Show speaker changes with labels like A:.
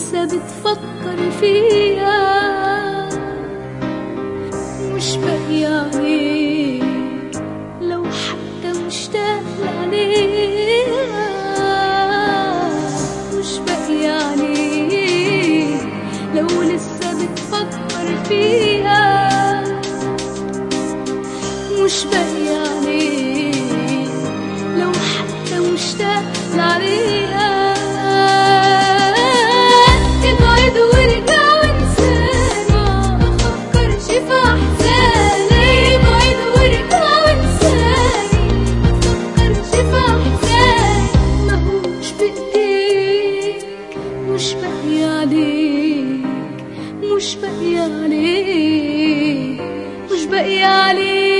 A: ولسه بتفكر فيها مش باقي عليك لو حتى مشتاق لعليها مش باقي عليك لو لسه بتفكر فيها مش باقي عليك لو حتى مشتاق لعليها ابعد وارجع وانساني ما تفكرش في احزاني ابعد وارجع وانساني ما تفكرش في احزاني ماهوش بايديك مش باقي عليك مش باقي عليك مش باقي عليك